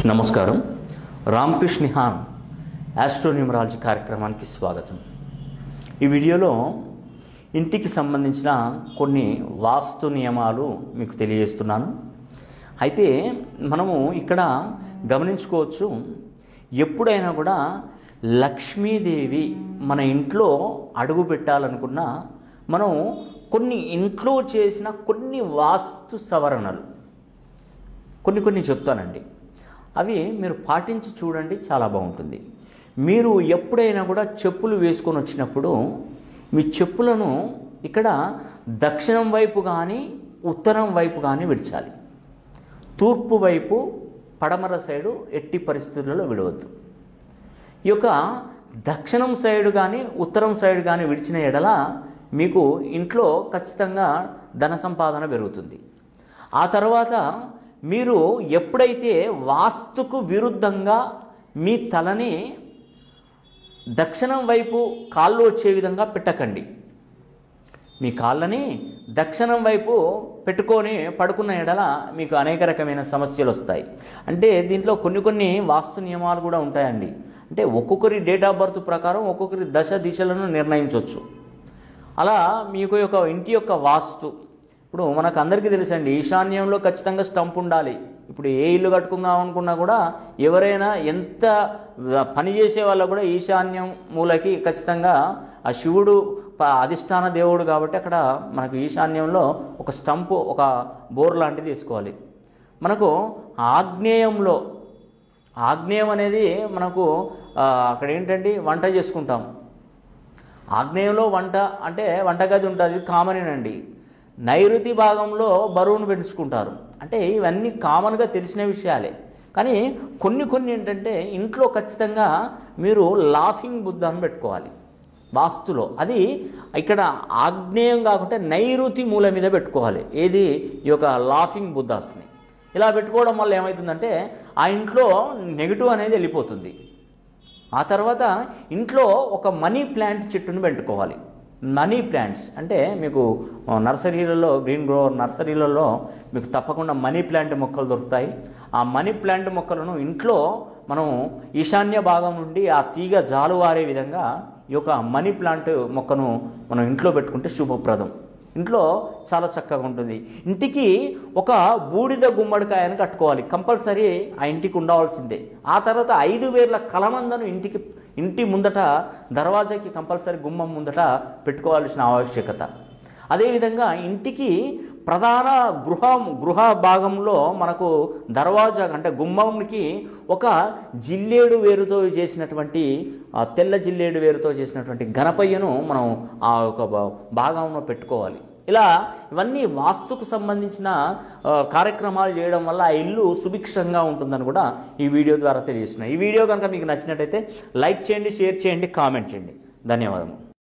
నమస్కారం రామకృష్ణ హాన్ ఆస్ట్రోన్యూమరాలజీ కార్యక్రమానికి స్వాగతం ఈ వీడియోలో ఇంటికి సంబంధించిన కొన్ని వాస్తు నియమాలు మీకు తెలియజేస్తున్నాను అయితే మనము ఇక్కడ గమనించుకోవచ్చు ఎప్పుడైనా కూడా లక్ష్మీదేవి మన ఇంట్లో అడుగు పెట్టాలనుకున్నా మనం కొన్ని ఇంట్లో చేసిన కొన్ని వాస్తు సవరణలు కొన్ని కొన్ని చెప్తానండి అవి మీరు పాటించి చూడండి చాలా బాగుంటుంది మీరు ఎప్పుడైనా కూడా చెప్పులు వేసుకొని వచ్చినప్పుడు మీ చెప్పులను ఇక్కడ దక్షిణం వైపు కానీ ఉత్తరం వైపు కానీ విడిచాలి తూర్పు వైపు పడమర సైడు ఎట్టి పరిస్థితులలో విడవద్దు ఈ యొక్క దక్షిణం సైడ్ కానీ ఉత్తరం సైడ్ కానీ విడిచిన ఎడల మీకు ఇంట్లో ఖచ్చితంగా ధన సంపాదన పెరుగుతుంది ఆ తర్వాత మీరు ఎప్పుడైతే వాస్తుకు విరుద్ధంగా మీ తలని దక్షిణం వైపు కాళ్ళు వచ్చే విధంగా పెట్టకండి మీ కాళ్ళని దక్షిణం వైపు పెట్టుకొని పడుకున్న ఎడల మీకు అనేక రకమైన సమస్యలు వస్తాయి అంటే దీంట్లో కొన్ని కొన్ని వాస్తు నియమాలు కూడా ఉంటాయండి అంటే ఒక్కొక్కరి డేట్ ఆఫ్ బర్త్ ప్రకారం ఒక్కొక్కరి దశ దిశలను నిర్ణయించవచ్చు అలా మీకు యొక్క ఇంటి యొక్క వాస్తు ఇప్పుడు మనకు అందరికీ తెలుసండి ఈశాన్యంలో ఖచ్చితంగా స్టంప్ ఉండాలి ఇప్పుడు ఏ ఇల్లు కట్టుకుందాం అనుకున్నా కూడా ఎవరైనా ఎంత పని చేసే వాళ్ళు కూడా ఈశాన్యం మూలకి ఖచ్చితంగా ఆ శివుడు ప- అధిష్టాన దేవుడు కాబట్టి అక్కడ మనకు ఈశాన్యంలో ఒక స్టంపు ఒక బోర్ లాంటిది వేసుకోవాలి మనకు ఆగ్నేయంలో ఆగ్నేయం అనేది మనకు ఆ, అక్కడ ఏంటంటే వంట చేసుకుంటాం ఆగ్నేయంలో వంట అంటే వంటగది ఉంటుంది కామనేనండి నైరుతి భాగంలో బరువును పెంచుకుంటారు అంటే ఇవన్నీ కామన్గా తెలిసిన విషయాలే కానీ కొన్ని కొన్ని ఏంటంటే ఇంట్లో ఖచ్చితంగా మీరు లాఫింగ్ బుద్ధాన్ని పెట్టుకోవాలి వాస్తులో అది ఇక్కడ ఆగ్నేయం కాకుండా నైరుతి మూల మీద పెట్టుకోవాలి ఏది ఈ యొక్క లాఫింగ్ బుద్ధాస్ని ఇలా పెట్టుకోవడం వల్ల ఏమవుతుందంటే ఆ ఇంట్లో నెగిటివ్ అనేది వెళ్ళిపోతుంది ఆ తర్వాత ఇంట్లో ఒక మనీ ప్లాంట్ చెట్టును పెట్టుకోవాలి మనీ ప్లాంట్స్ అంటే మీకు ఆ, నర్సరీలలో గ్రీన్ గ్రోవర్ నర్సరీలలో మీకు తప్పకుండా మనీ ప్లాంట్ మొక్కలు దొరుకుతాయి ఆ మనీ ప్లాంట్ మొక్కలను ఇంట్లో మనం ఈశాన్య భాగం నుండి ఆ తీగ జాలువారే విధంగా ఈ యొక్క మనీ ప్లాంట్ మొక్కను మనం ఇంట్లో పెట్టుకుంటే శుభప్రదం ఇంట్లో చాలా చక్కగా ఉంటుంది ఇంటికి ఒక బూడిద గుమ్మడికాయని కట్టుకోవాలి కంపల్సరీ ఆ ఇంటికి ఉండవలసిందే ఆ తర్వాత ఐదు వేర్ల కలమందను ఇంటికి ఇంటి ముందట దర్వాజాకి కంపల్సరీ గుమ్మం ముందట పెట్టుకోవాల్సిన ఆవశ్యకత అదేవిధంగా ఇంటికి ప్రధాన గృహ గృహ భాగంలో మనకు దర్వాజా అంటే గుమ్మంకి ఒక జిల్లేడు వేరుతో చేసినటువంటి ఆ తెల్ల జిల్లేడు వేరుతో చేసినటువంటి గణపయ్యను మనం ఆ ఒక భా- భాగంలో పెట్టుకోవాలి ఇలా ఇవన్నీ వాస్తుకు సంబంధించిన ఆ, కార్యక్రమాలు చేయడం వల్ల ఆ ఇల్లు సుభిక్షంగా ఉంటుందని కూడా ఈ వీడియో ద్వారా తెలియజేస్తున్నాయి ఈ వీడియో కనుక మీకు నచ్చినట్టయితే లైక్ చేయండి షేర్ చేయండి కామెంట్ చేయండి ధన్యవాదము